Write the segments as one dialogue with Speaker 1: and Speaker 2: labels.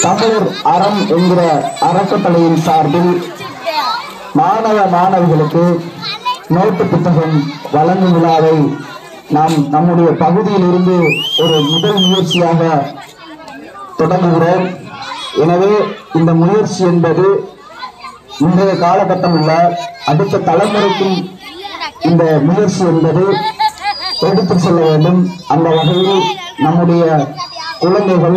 Speaker 1: தமிழர் அறம் என்கிற அறக்கட்டளையின் சார்பில் மாணவ மாணவிகளுக்கு நோட்டு புத்தகம் வழங்கும் விழாவை நாம் நம்முடைய பகுதியில் இருந்து ஒரு முதல் முயற்சியாக தொடங்குகிறோம் எனவே இந்த முயற்சி என்பது இன்றைய காலகட்டம் உள்ள அடுத்த தலைமுறைக்கும் இந்த முயற்சி என்பது எடுத்து செல்ல வேண்டும் அந்த வகையில் நம்முடைய குழந்தைகள்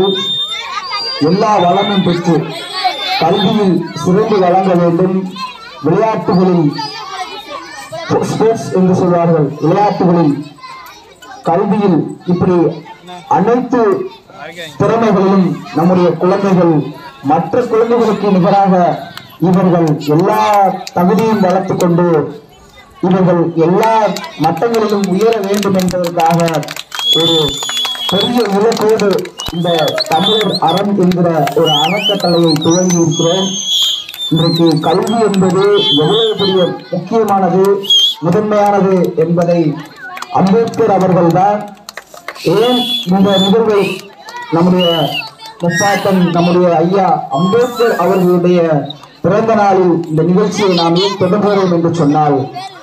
Speaker 1: எல்லா வளமும் பெற்று கல்வியில் சிறந்து வழங்க வேண்டும் விளையாட்டுகளில் ஸ்போர்ட்ஸ் என்று சொல்வார்கள் விளையாட்டுகளில் கல்வியில் இப்படி அனைத்து திறமைகளிலும் நம்முடைய குழந்தைகள் மற்ற குழந்தைகளுக்கு நிகராக இவர்கள் எல்லா தகுதியும் வளர்த்துக் கொண்டு இவர்கள் எல்லா மட்டங்களிலும் உயர வேண்டும் என்பதற்காக ஒரு பெரிய இலக்கோடு இந்த தமிழர் அறம் என்கிற ஒரு அறக்கட்டளையை துவங்கி இருக்கிறோம் இன்றைக்கு கல்வி என்பது எவ்வளவு பெரிய முக்கியமானது முதன்மையானது என்பதை அம்பேத்கர் அவர்கள்தான் ஏன் இந்த நிகழ்வை நம்முடைய முப்பாட்டன் நம்முடைய ஐயா அம்பேத்கர் அவர்களுடைய பிறந்த நாளில் இந்த நிகழ்ச்சியை நாம் ஏன் தொடங்குகிறோம் என்று சொன்னால்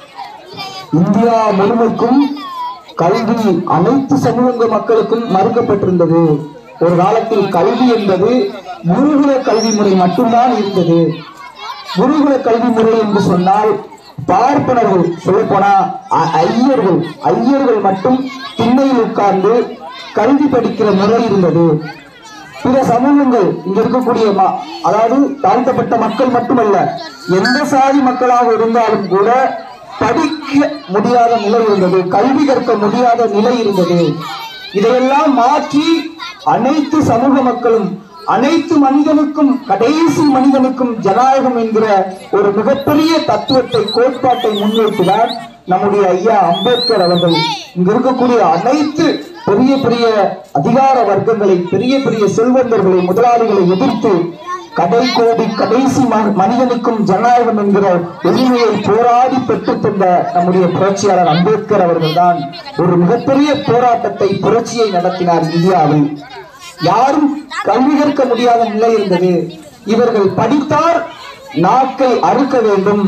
Speaker 1: இந்தியா முழுமைக்கும் கல்வி அனைத்து சமூக மக்களுக்கும் மறுக்கப்பட்டிருந்தது ஒரு காலத்தில் கல்வி என்பது குருகுல கல்வி முறை மட்டும்தான் இருந்தது குருகுல கல்வி முறை என்று சொன்னால் பார்ப்பனர்கள் சொல்லப்போனா அ- ஐயர்கள் ஐயர்கள் மட்டும் திண்ணையில் உட்கார்ந்து கல்வி படிக்கிற முறை இருந்தது பிற சமூகங்கள் இங்க இருக்கக்கூடிய ம- அதாவது தாழ்த்தப்பட்ட மக்கள் மட்டுமல்ல எந்த சாதி மக்களாக இருந்தாலும் கூட படிக்க முடியாத நிலை இருந்தது கல்வி கற்க முடியாத நிலை இருந்தது இதையெல்லாம் மாற்றி அனைத்து சமூக மக்களும் அனைத்து மனிதனுக்கும் கடைசி மனிதனுக்கும் ஜனநாயகம் என்கிற ஒரு மிகப்பெரிய தத்துவத்தை கோட்பாட்டை முன்வைத்துதான் நம்முடைய ஐயா அம்பேத்கர் அவர்கள் இங்க இருக்கக்கூடிய அனைத்து பெரிய பெரிய அதிகார வர்க்கங்களை பெரிய பெரிய செல்வந்தர்களை முதலாளிகளை எதிர்த்து கடை கோடி கடைசி ம- மனிதனுக்கும் ஜனநாயகம் என்கிற உரிமையை போராடி பெற்றுத் தந்த நம்முடைய புரட்சியாளர் அம்பேத்கர் அவர்கள்தான் ஒரு மிகப்பெரிய போராட்டத்தை புரட்சியை நடத்தினார் இந்தியாவில் யாரும் கல்வி கற்க முடியாத நிலை இருந்தது இவர்கள் படித்தார் நாக்கை அறுக்க வேண்டும்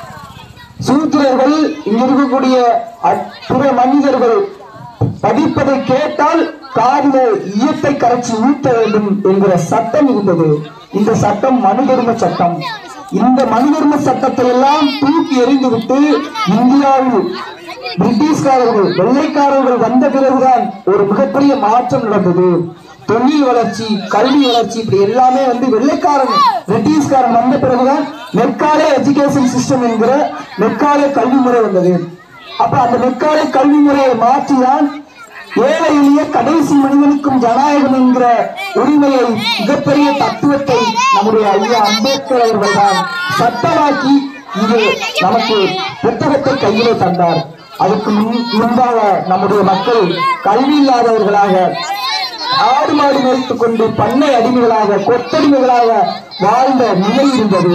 Speaker 1: சூத்திரர்கள் இங்க இருக்கக்கூடிய அ- பிற மனிதர்கள் படிப்பதை கேட்டால் காதில ஈயத்தை கரைச்சி ஊட்ட வேண்டும் என்கிற சட்டம் இருந்தது இந்த சட்டம் மனுதர்ம சட்டம் இந்த மனுதர்ம சட்டத்தை எல்லாம் தூக்கி எறிந்துவிட்டு இந்தியாவில் பிரிட்டிஷ்காரர்கள் வெள்ளைக்காரர்கள் வந்த பிறகுதான் ஒரு மிகப்பெரிய மாற்றம் நடந்தது தொழில் வளர்ச்சி கல்வி வளர்ச்சி இப்படி எல்லாமே வந்து வெள்ளைக்காரன் பிரிட்டிஷ்காரன் வந்த பிறகுதான் மெக்காலே எஜுகேஷன் சிஸ்டம் என்கிற மெக்காலே கல்வி முறை வந்தது அப்ப அந்த மெக்காலே கல்வி முறையை மாற்றிதான் ஏழை எளிய கடைசி மனிதனுக்கும் ஜனநாயகம் என்கிற உரிமையை மிகப்பெரிய தத்துவத்தை நம்முடைய ஐயா அம்பேத்கர் அவர்கள் தான் சட்டமாக்கி இங்கு நமக்கு புத்தகத்தை கையிலே தந்தார் அதுக்கு முன் முன்பாக நம்முடைய மக்கள் கல்வி இல்லாதவர்களாக ஆடு மாடு மேய்த்துக் கொண்டு பண்ணை அடிமைகளாக கொத்தடிமைகளாக வாழ்ந்த நிலை இருந்தது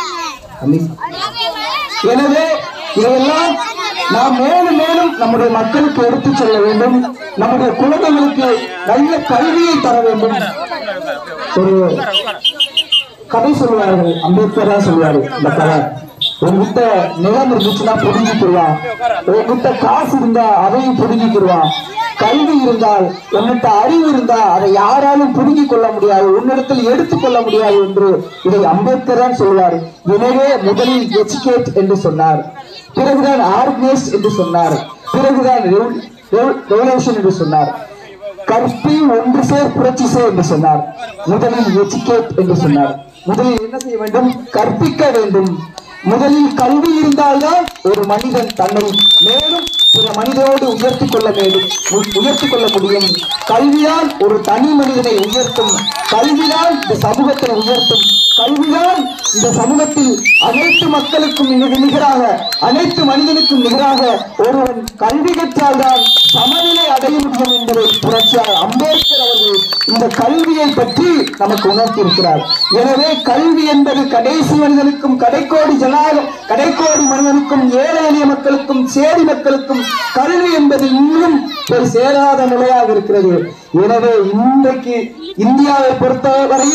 Speaker 1: எனவே இதையெல்லாம் நாம் மேலும் மேலும் நம்முடைய மக்களுக்கு எடுத்துச் செல்ல வேண்டும் நம்முடைய குழந்தைகளுக்கு நல்ல கல்வியை தர வேண்டும் ஒரு கதை சொல்லுவார்கள் அம்பேத்கர் தான் சொல்லுவாரு இந்த கதை உங்ககிட்ட நிலம் இருந்துச்சுன்னா புரிஞ்சுக்கிடுவான் உங்ககிட்ட காசு இருந்தா அதையும் புரிஞ்சுக்கிடுவான் கல்வி இருந்தால் உன்னிட்ட அறிவு இருந்தா அதை யாராலும் புரிஞ்சிக் கொள்ள முடியாது உன்னிடத்தில் எடுத்துக் கொள்ள முடியாது என்று இதை அம்பேத்கர் தான் சொல்வார் எனவே முதலில் எஜுகேட் என்று சொன்னார் பிறகுதான் ஆர்கனைஸ் என்று சொன்னார் பிறகுதான் ரெவல்யூஷன் என்று சொன்னார் கற்பி ஒன்று சேர் புரட்சி செய் என்று சொன்னார் முதலில் எஜுகேட் என்று சொன்னார் முதலில் என்ன செய்ய வேண்டும் கற்பிக்க வேண்டும் முதலில் கல்வி இருந்தால்தான் ஒரு மனிதன் தன்னை மேலும் பிற மனிதனோடு உயர்த்திக் கொள்ள வேண்டும் உ- உயர்த்திக் கொள்ள முடியும் கல்விதான் ஒரு தனி மனிதனை உயர்த்தும் கல்விதான் இந்த சமூகத்தை உயர்த்தும் கல்விதான் இந்த சமூகத்தில் அனைத்து மக்களுக்கும் நிக- நிகராக அனைத்து மனிதனுக்கும் நிகராக ஒருவன் கல்வி கற்றால்தான் சமநிலை அடைய முடியும் என்பதை புரட்சியாளர் அம்பேத்கர் அவர்கள் இந்த கல்வியை பற்றி நமக்கு உணர்த்தியிருக்கிறார் எனவே கல்வி என்பது கடைசி மனிதனுக்கும் கடைக்கோடி ஜனநாயகம் கடைக்கோடி மனிதனுக்கும் ஏழை எளிய மக்களுக்கும் சேரி மக்களுக்கும் கல்வி என்பது இன்னும் ஒரு சேராத நிலையாக இருக்கிறது எனவே இன்றைக்கு இந்தியாவை பொறுத்தவரையில்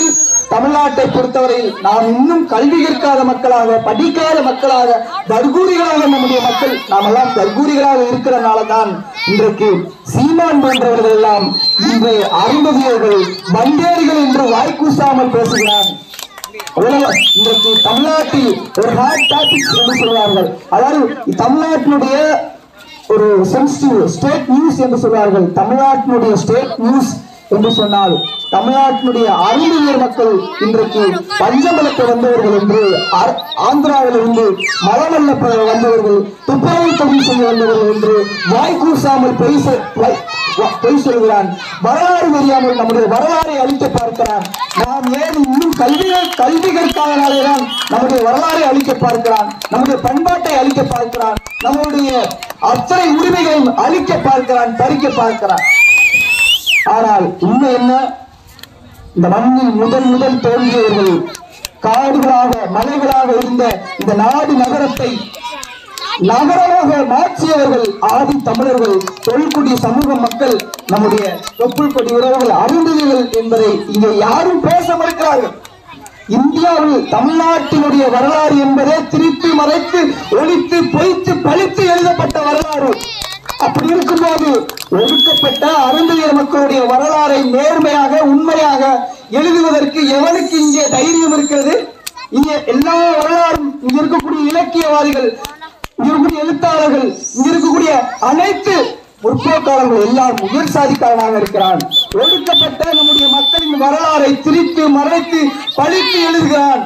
Speaker 1: தமிழ்நாட்டை பொறுத்தவரையில் நாம் இன்னும் கல்வி கற்காத மக்களாக படிக்காத மக்களாக தர்கூரிகளாக நம்முடைய மக்கள் நாம் எல்லாம் தர்கூரிகளாக இருக்கிறனால தான் இன்றைக்கு சீமான் போன்றவர்கள் எல்லாம் இன்று அருந்ததியர்கள் வந்தேரிகள் என்று வாய்க்கூசாமல் பேசுகிறார் உலக இன்றைக்கு தமிழ்நாட்டில் ஒரு ஹாட் டாபிக் என்று சொல்வார்கள் அதாவது தமிழ்நாட்டினுடைய ஒரு சென்சிட்டிவ் ஸ்டேட் நியூஸ் என்று சொல்வார்கள் தமிழ்நாட்டினுடைய ஸ்டேட் நியூஸ் என்று சொன்னால் தமிழ்நாட்டினுடைய அறிவியல் மக்கள் இன்றைக்கு பஞ்சமலத்தை வந்தவர்கள் என்று ஆ- ஆந்திராவிலிருந்து மலமல்ல ப- வந்தவர்கள் துப்பாக்கி தொழில் செய்ய வந்தவர்கள் என்று வாய் கூசாமல் பொய் சொ- வாய்- வா- பொய் சொல்கிறான் வரலாறு தெரியாமல் நம்முடைய வரலாறை அழிக்க பார்க்கிறான் நாம் ஏன் இன்னும் கல்வி கல்வி கற்காதனாலேதான் நம்முடைய வரலாறை அழிக்க பார்க்கிறான் நம்முடைய பண்பாட்டை அழிக்க பார்க்கிறான் நம்முடைய அத்தனை உரிமைகளையும் அழிக்க பார்க்கிறான் பறிக்க பார்க்கிறான் ஆனால் உண்மை என்ன இந்த மண்ணில் முதல் முதல் தோன்றியவர்கள் காடுகளாக மலைகளாக இருந்த இந்த நாடு நகரத்தை நகரமாக மாற்றியவர்கள் ஆதி தமிழர்கள் தொல்குடி சமூக மக்கள் நம்முடைய தொப்புள் கொடி உறவுகள் அருந்ததிகள் என்பதை இங்கே யாரும் பேச மறுக்கிறார்கள் இந்தியாவில் தமிழ்நாட்டினுடைய வரலாறு என்பதே திரித்து மறைத்து ஒழித்து பொய்த்து பழித்து எழுதப்பட்ட வரலாறு அப்படி இருக்கும்போது ஒடுக்கப்பட்ட அருந்ததியர் மக்களுடைய வரலாறை நேர்மையாக உண்மையாக எழுதுவதற்கு எவனுக்கு இங்கே தைரியம் இருக்கிறது இங்கே எல்லா வரலாறும் இங்க இருக்கக்கூடிய இலக்கியவாதிகள் இங்க இருக்கக்கூடிய எழுத்தாளர்கள் இங்க இருக்கக்கூடிய அனைத்து முற்போக்காளர்கள் எல்லாம் உயர் சாதிக்காரனாக இருக்கிறான் ஒடுக்கப்பட்ட நம்முடைய மக்களின் வரலாறை திரித்து மறைத்து பழித்து எழுதுகிறான்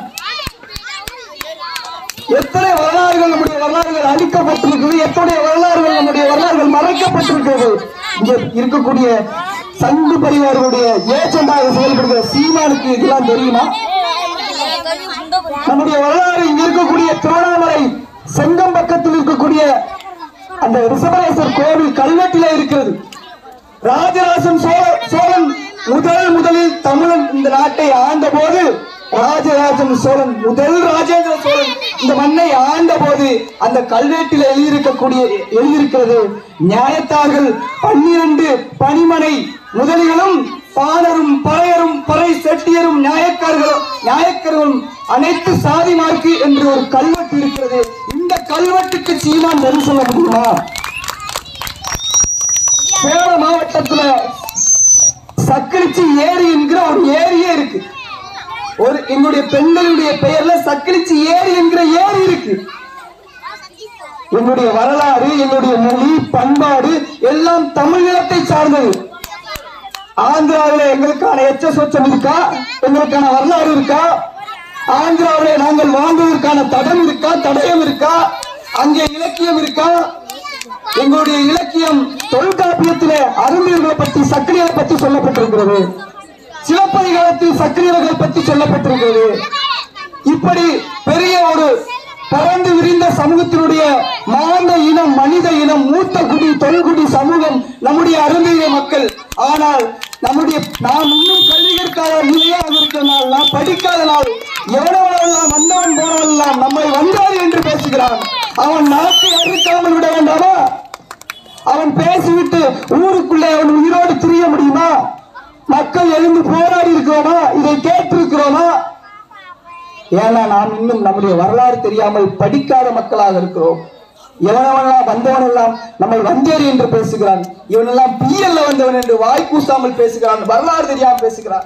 Speaker 1: எத்தனை வரலாறுகள் நம்முடைய வரலாறுகள் அழிக்கப்பட்டிருக்கிறது எத்தனை வரலாறுகள் நம்முடைய வரலாறுகள் மறைக்கப்பட்டிருக்கிறது இங்க இருக்கக்கூடிய சங்கு பரிவார்களுடைய ஏஜெண்டாக செயல்படுகிற சீமானுக்கு இதெல்லாம் தெரியுமா நம்முடைய வரலாறு இங்க இருக்கக்கூடிய திருவண்ணாமலை செங்கம் பக்கத்தில் இருக்கக்கூடிய அந்த ரிஷபரேசர் கோவில் கல்வெட்டில இருக்கிறது ராஜராஜன் சோழ- சோழன் முதல் முதலில் தமிழன் இந்த நாட்டை ஆண்ட போது ராஜராஜன் சோழன் முதல் ராஜேந்திர சோழன் இந்த மண்ணை ஆண்ட போது அந்த கல்வெட்டில் எழுதியிருக்கக்கூடிய எழுதியிருக்கிறது நியாயத்தார்கள் பன்னிரண்டு பனிமனை முதலிகளும் பாணரும் பறையரும் பறை செட்டியரும் நியாயக்காரர்களும் நியாயக்கர்களும் அனைத்து சாதி மார்க்கு என்று ஒரு கல்வெட்டு இருக்கிறது இந்த கல்வெட்டுக்கு சீமான் பதில் சொல்ல முடியுமா சேலம் மாவட்டத்துல சக்கரிச்சி ஏரி என்கிற ஒரு ஏரியே இருக்கு ஒரு எங்களுடைய பெண்களுடைய பெயர்ல சக்கரிச்சி ஏரி என்கிற ஏரி இருக்கு எங்களுடைய வரலாறு எங்களுடைய மொழி பண்பாடு எல்லாம் தமிழகத்தை சார்ந்தது ஆந்திராவில எங்களுக்கான எச்ச சொச்சம் இருக்கா எங்களுக்கான வரலாறு இருக்கா ஆந்திராவில நாங்கள் வாழ்ந்ததற்கான தடம் இருக்கா தடயம் இருக்கா அங்கே இலக்கியம் இருக்கா எங்களுடைய இலக்கியம் தொல்காப்பியத்திலே அருந்தியர்களை பற்றி சக்கிரியரை பற்றி சொல்லப்பட்டிருக்கிறது சிவப்பதிகாரத்தில் சக்கிரியர்கள் பற்றி சொல்லப்பட்டிருக்கிறது இப்படி பெரிய ஒரு பறந்து விரிந்த சமூகத்தினுடைய மாந்த இனம் மனித இனம் மூத்த குடி தொல்குடி சமூகம் நம்முடைய அருந்திய மக்கள் ஆனால் நம்முடைய நாம் இன்னும் கல்வி கற்காத நிலையாக இருக்கிறனால் நாம் படிக்காத நாள் எவ்வளவெல்லாம் வந்தவன் போனவெல்லாம் நம்மை வந்தார் என்று பேசுகிறான் அவன் நாட்டை அறுக்காமல் விட வேண்டாமா அவன் பேசிவிட்டு ஊருக்குள்ளே அவன் உயிரோடு திரிய முடியுமா மக்கள் எழுந்து போராடி இருக்கிறோமா இதை கேட்டிருக்கிறோமா ஏன்னா நாம் இன்னும் நம்முடைய வரலாறு தெரியாமல் படிக்காத மக்களாக இருக்கிறோம் எவனவனெல்லாம் வந்தவன் எல்லாம் நம்மை வந்தேறி என்று பேசுகிறான் இவனெல்லாம் பிஎல்ல வந்தவன் என்று வாய் கூசாமல் பேசுகிறான் வரலாறு தெரியாமல் பேசுகிறான்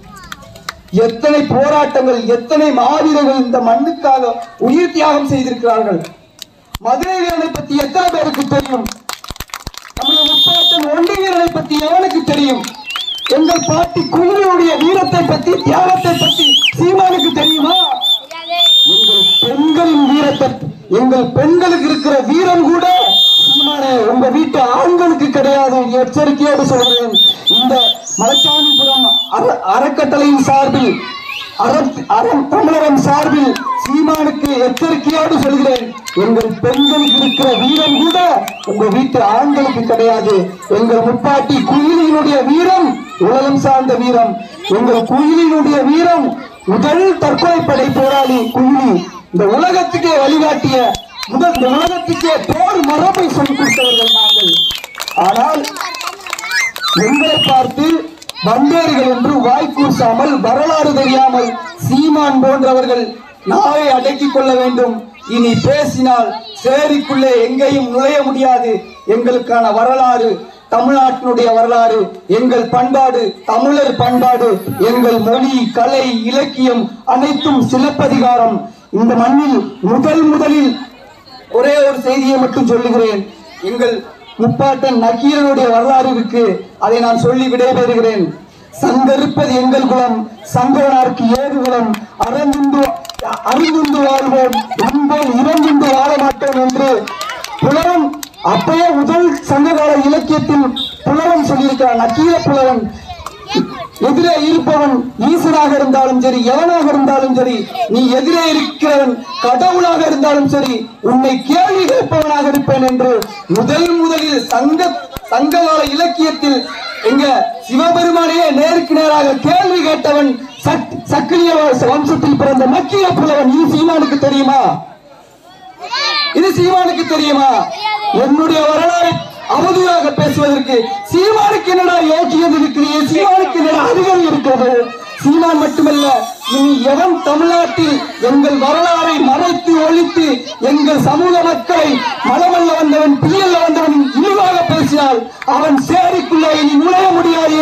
Speaker 1: எத்தனை போராட்டங்கள் எத்தனை மாவீரர்கள் இந்த மண்ணுக்காக உயிர் தியாகம் செய்திருக்கிறார்கள் மதுரை வீரனை பத்தி எத்தனை பேருக்கு தெரியும் நம்முடைய முப்பாட்டன் ஒண்டி வீரனை பத்தி எவனுக்கு தெரியும் எங்கள் பாட்டி குயிலுடைய வீரத்தை பத்தி தியாகத்தை பத்தி சீமானுக்கு தெரியுமா எங்கள் பெண்களின் வீரத்தை எங்கள் பெண்களுக்கு இருக்கிற வீரம் கூட சீமானே உங்க வீட்டு ஆண்களுக்கு கிடையாது எச்சரிக்கையோடு சொல்கிறேன் இந்த மலைச்சாமிபுரம் அற- அறக்கட்டளையின் சார்பில் அற- அறம் தமிழகம் சார்பில் சீமானுக்கு எச்சரிக்கையோடு சொல்கிறேன் எங்கள் பெண்களுக்கு இருக்கிற வீரம் கூட உங்க வீட்டு ஆண்களுக்கு கிடையாது எங்கள் முப்பாட்டி குயிலினுடைய வீரம் உலகம் சார்ந்த வீரம் எங்கள் குயிலினுடைய வீரம் முதல் தற்கொலை படை போராளி குயிலி இந்த உலகத்துக்கே வழிகாட்டிய முதல் இந்த உலகத்துக்கே போர் மரபை சொல்லிக் கொடுத்தவர்கள் நாங்கள் ஆனால் எங்களை பார்த்து வந்தேர்கள் என்று வாய் கூசாமல் வரலாறு தெரியாமல் சீமான் போன்றவர்கள் நாவை அடக்கிக் கொள்ள வேண்டும் இனி பேசினால் சேரிக்குள்ளே எங்கேயும் நுழைய முடியாது எங்களுக்கான வரலாறு தமிழ்நாட்டினுடைய வரலாறு எங்கள் பண்பாடு தமிழர் பண்பாடு எங்கள் மொழி கலை இலக்கியம் அனைத்தும் சிலப்பதிகாரம் இந்த மண்ணில் முதல் முதலில் ஒரே ஒரு செய்தியை மட்டும் சொல்லுகிறேன் எங்கள் முப்பாட்டன் நக்கீரனுடைய வரலாறு இருக்கு அதை நான் சொல்லி விடைபெறுகிறேன் சங்கருப்பது எங்கள் குலம் சங்கரனார்க்கு ஏது குலம் அறந்துண்டு அறிந்துண்டு வாழ்வோம் உண்போல் இறந்துண்டு வாழ மாட்டோம் என்று புலவன் அப்பயே முதல் சங்ககால இலக்கியத்தில் புலவன் சொல்லியிருக்கிறான் நக்கீர புலவன் எதிரே இருப்பவன் ஈசனாக இருந்தாலும் சரி எவனாக இருந்தாலும் சரி நீ எதிரே இருக்கிறவன் கடவுளாக இருந்தாலும் சரி உன்னை கேள்வி கேட்பவனாக இருப்பேன் என்று முதல் முதலில் சங்க சங்ககால இலக்கியத்தில் எங்க சிவபெருமானையே நேருக்கு நேராக கேள்வி கேட்டவன் சக் சக்கிலிய வம்சத்தில் பிறந்த நக்கீர புலவன் இது சீமானுக்கு தெரியுமா இது சீமானுக்கு தெரியுமா என்னுடைய வரலாறு அவதூறாக பேசுவதற்கு சீமானுக்கு என்னடா யோக்கியம் இருக்கிறது சீமானுக்கு என்னடா அதிகாரம் இருக்கிறது சீமான் மட்டுமல்ல இனி எவன் தமிழ்நாட்டில் எங்கள் வரலாறை மறைத்து ஒழித்து எங்கள் சமூக மக்களை மலமல்ல வந்தவன் பிரியல்ல வந்தவன் இழிவாக பேசினால் அவன் சேரிக்குள்ளே இனி நுழைய முடியாது